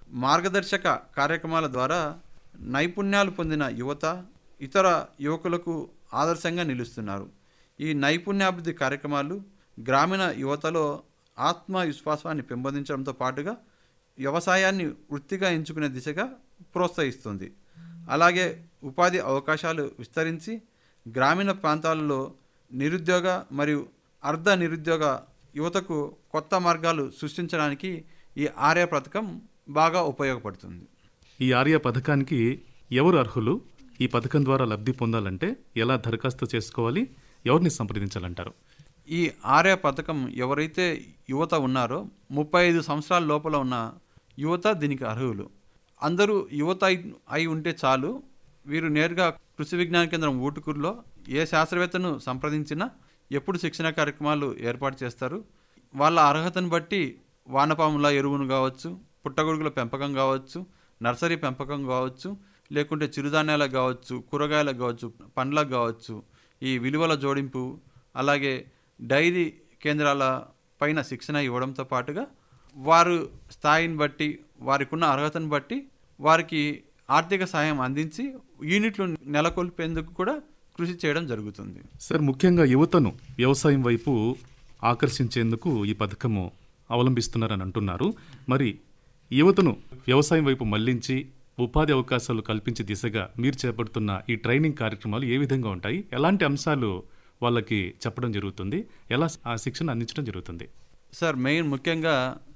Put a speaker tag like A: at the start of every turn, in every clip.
A: మార్గదర్శక కార్యక్రమాల ద్వారా నైపుణ్యాలు పొందిన యువత ఇతర యువకులకు ఆదర్శంగా నిలుస్తున్నారు ఈ నైపుణ్యాభివృద్ధి కార్యక్రమాలు గ్రామీణ యువతలో ఆత్మవిశ్వాసాన్ని పెంపొందించడంతో పాటుగా వ్యవసాయాన్ని వృత్తిగా ఎంచుకునే దిశగా ప్రోత్సహిస్తుంది అలాగే ఉపాధి అవకాశాలు విస్తరించి గ్రామీణ ప్రాంతాలలో నిరుద్యోగ మరియు అర్ధ నిరుద్యోగ యువతకు కొత్త మార్గాలు సృష్టించడానికి ఈ ఆర్య పథకం బాగా ఉపయోగపడుతుంది
B: ఈ ఆర్య పథకానికి ఎవరు అర్హులు ఈ పథకం ద్వారా లబ్ధి పొందాలంటే ఎలా దరఖాస్తు చేసుకోవాలి ఎవరిని సంప్రదించాలంటారు
A: ఈ ఆర్య పథకం ఎవరైతే యువత ఉన్నారో ముప్పై ఐదు సంవత్సరాల లోపల ఉన్న యువత దీనికి అర్హులు అందరూ యువత అయి అయి ఉంటే చాలు వీరు నేరుగా కృషి విజ్ఞాన కేంద్రం ఊటుకూరులో ఏ శాస్త్రవేత్తను సంప్రదించినా ఎప్పుడు శిక్షణ కార్యక్రమాలు ఏర్పాటు చేస్తారు వాళ్ళ అర్హతను బట్టి వానపాముల ఎరువును కావచ్చు పుట్టగొడుగుల పెంపకం కావచ్చు నర్సరీ పెంపకం కావచ్చు లేకుంటే చిరుధాన్యాలకు కావచ్చు కూరగాయలకు కావచ్చు పండ్లకు కావచ్చు ఈ విలువల జోడింపు అలాగే డైరీ కేంద్రాల పైన శిక్షణ ఇవ్వడంతో పాటుగా వారు స్థాయిని బట్టి వారికి ఉన్న అర్హతను బట్టి వారికి ఆర్థిక సహాయం అందించి యూనిట్లు నెలకొల్పేందుకు కూడా కృషి చేయడం జరుగుతుంది
B: సార్ ముఖ్యంగా యువతను వ్యవసాయం వైపు ఆకర్షించేందుకు ఈ పథకము అవలంబిస్తున్నారని అంటున్నారు మరి యువతను వ్యవసాయం వైపు మళ్లించి ఉపాధి అవకాశాలు కల్పించే దిశగా మీరు చేపడుతున్న ఈ ట్రైనింగ్ కార్యక్రమాలు ఏ విధంగా ఉంటాయి ఎలాంటి అంశాలు వాళ్ళకి చెప్పడం జరుగుతుంది ఎలా ఆ శిక్షణ అందించడం జరుగుతుంది
A: సార్ మెయిన్ ముఖ్యంగా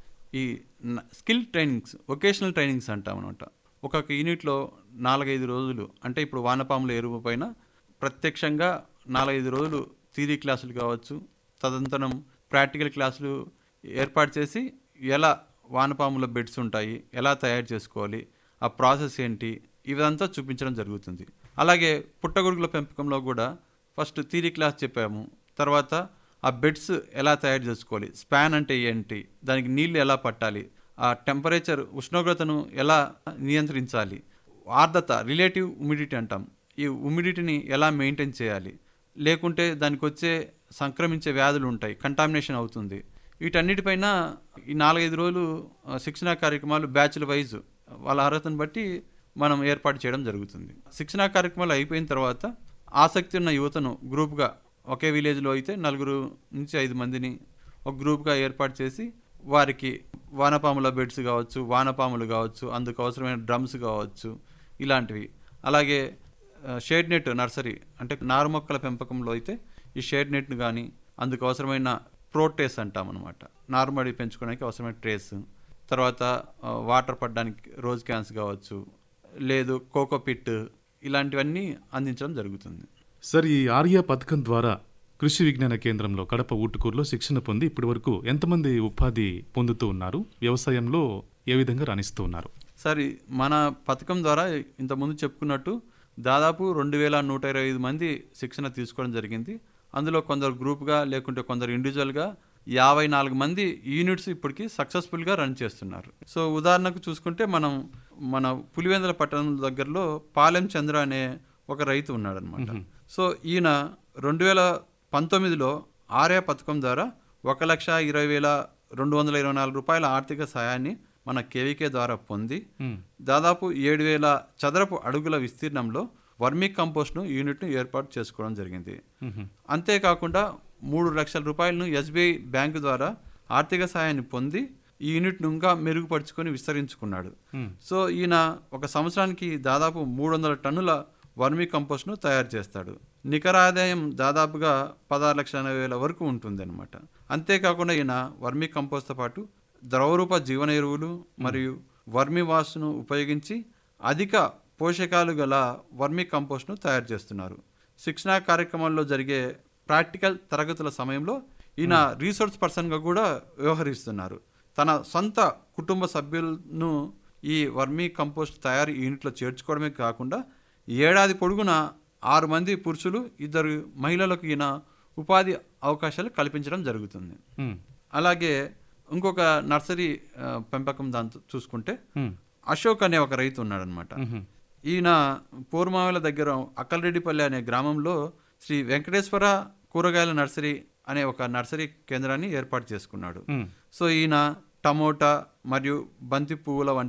A: ఈ న- స్కిల్ ట్రైనింగ్స్ వొకేషనల్ ట్రైనింగ్స్ అంటాం అనమాట ఒక్కొక్క యూనిట్లో నాలుగైదు రోజులు అంటే ఇప్పుడు వానపాముల ఎరువు పైన ప్రత్యక్షంగా నాలుగైదు రోజులు థియరీ క్లాసులు కావచ్చు తదనంతరం ప్రాక్టికల్ క్లాసులు ఏర్పాటు చేసి ఎలా వానపాముల బెడ్స్ ఉంటాయి ఎలా తయారు చేసుకోవాలి ఆ ప్రాసెస్ ఏంటి ఇదంతా చూపించడం జరుగుతుంది అలాగే పుట్టగొడుగుల పెంపకంలో కూడా ఫస్ట్ థియరీ క్లాస్ చెప్పాము తర్వాత ఆ బెడ్స్ ఎలా తయారు చేసుకోవాలి స్పాన్ అంటే ఏంటి దానికి నీళ్లు ఎలా పట్టాలి ఆ టెంపరేచర్ ఉష్ణోగ్రతను ఎలా నియంత్రించాలి ఆర్ద్రత రిలేటివ్ హ్యూమిడిటీ అంటాం ఈ హ్యూమిడిటీని ఎలా మెయింటైన్ చేయాలి లేకుంటే దానికి వచ్చే సంక్రమించే వ్యాధులు ఉంటాయి కంటామినేషన్ అవుతుంది వీటన్నిటిపైన ఈ నాలుగైదు రోజులు ఆ, శిక్షణా కార్యక్రమాలు బ్యాచ్ల వైజ్ వాళ్ళ అర్హతను బట్టి మనం ఏర్పాటు చేయడం జరుగుతుంది శిక్షణా కార్యక్రమాలు అయిపోయిన తర్వాత ఆసక్తి ఉన్న యువతను గ్రూప్గా ఒకే విలేజ్లో అయితే నలుగురు నుంచి ఐదు మందిని ఒక గ్రూప్గా ఏర్పాటు చేసి వారికి వానపాముల బెడ్స్ కావచ్చు వానపాములు కావచ్చు అందుకు అవసరమైన డ్రమ్స్ కావచ్చు ఇలాంటివి అలాగే ఆ, షేడ్ నెట్ నర్సరీ అంటే నారు మొక్కల పెంపకంలో అయితే ఈ షేడ్ నెట్ను కానీ అందుకు అవసరమైన ప్రోటేస్ అంటాం అనమాట నారుమడి పెంచుకోవడానికి అవసరమైన ట్రేస్ తర్వాత ఆ, వాటర్ పడడానికి రోజ్ క్యాన్స్ కావచ్చు లేదు కోకో పిట్ ఇలాంటివన్నీ అందించడం జరుగుతుంది
B: సార్ ఈ ఆర్య పథకం ద్వారా కృషి విజ్ఞాన కేంద్రంలో కడప ఊటుకూరులో శిక్షణ పొంది ఇప్పటి వరకు ఎంతమంది ఉపాధి పొందుతూ ఉన్నారు వ్యవసాయంలో ఏ విధంగా రాణిస్తూ ఉన్నారు
A: సరే మన పథకం ద్వారా ఇంతకుముందు చెప్పుకున్నట్టు దాదాపు రెండు వేల నూట ఇరవై ఐదు మంది శిక్షణ తీసుకోవడం జరిగింది అందులో కొందరు గ్రూప్గా లేకుంటే కొందరు ఇండివిజువల్గా యాభై నాలుగు మంది యూనిట్స్ ఇప్పటికి సక్సెస్ఫుల్గా రన్ చేస్తున్నారు సో ఉదాహరణకు చూసుకుంటే మనం మన పులివెందుల పట్టణం దగ్గరలో పాలెం చంద్ర అనే ఒక రైతు ఉన్నాడనమాట సో ఈయన రెండు వేల పంతొమ్మిదిలో ఆర్య పథకం ద్వారా ఒక లక్ష ఇరవై వేల రెండు వందల ఇరవై నాలుగు రూపాయల ఆర్థిక సహాయాన్ని మన కేవీకే ద్వారా పొంది
B: మ్మ్.
A: దాదాపు ఏడు వేల చదరపు అడుగుల విస్తీర్ణంలో వర్మీ కంపోస్ట్ను యూనిట్ను ఏర్పాటు చేసుకోవడం జరిగింది
B: మ్మ్.
A: అంతేకాకుండా మూడు లక్షల రూపాయలను ఎస్బీఐ బ్యాంకు ద్వారా ఆర్థిక సహాయాన్ని పొంది ఈ యూనిట్ను ఇంకా మెరుగుపరుచుకొని విస్తరించుకున్నాడు
B: మ్మ్.
A: సో ఈయన ఒక సంవత్సరానికి దాదాపు మూడు వందల టన్నుల వర్మీ కంపోస్ట్ను తయారు చేస్తాడు నికర ఆదాయం దాదాపుగా పదహారు లక్షల ఎనభై వేల వరకు ఉంటుంది అనమాట అంతేకాకుండా ఈయన వర్మీ కంపోస్ట్తో పాటు ద్రవరూప జీవన ఎరువులు మరియు వర్మీ వాష్ను ఉపయోగించి అధిక పోషకాలు గల వర్మీ కంపోస్ట్ను తయారు చేస్తున్నారు శిక్షణా కార్యక్రమాల్లో జరిగే ప్రాక్టికల్ తరగతుల సమయంలో ఈయన రీసోర్స్ పర్సన్గా కూడా వ్యవహరిస్తున్నారు తన సొంత కుటుంబ సభ్యులను ఈ వర్మీ కంపోస్ట్ తయారీ యూనిట్లో చేర్చుకోవడమే కాకుండా ఏడాది పొడుగున ఆరు మంది పురుషులు ఇద్దరు మహిళలకు ఈయన ఉపాధి అవకాశాలు కల్పించడం జరుగుతుంది
B: మ్మ్.
A: అలాగే ఇంకొక నర్సరీ ఆ, పెంపకం దాంతో చూసుకుంటే
B: మ్మ్.
A: అశోక్ అనే ఒక రైతు ఉన్నాడనమాట
B: మ్మ్.
A: ఈయన పూర్మావిల దగ్గర అక్కలరెడ్డిపల్లి అనే గ్రామంలో శ్రీ వెంకటేశ్వర కూరగాయల నర్సరీ అనే ఒక నర్సరీ కేంద్రాన్ని ఏర్పాటు చేసుకున్నాడు
B: మ్మ్.
A: సో ఈయన టమోటా మరియు బంతి పువ్వుల వంటి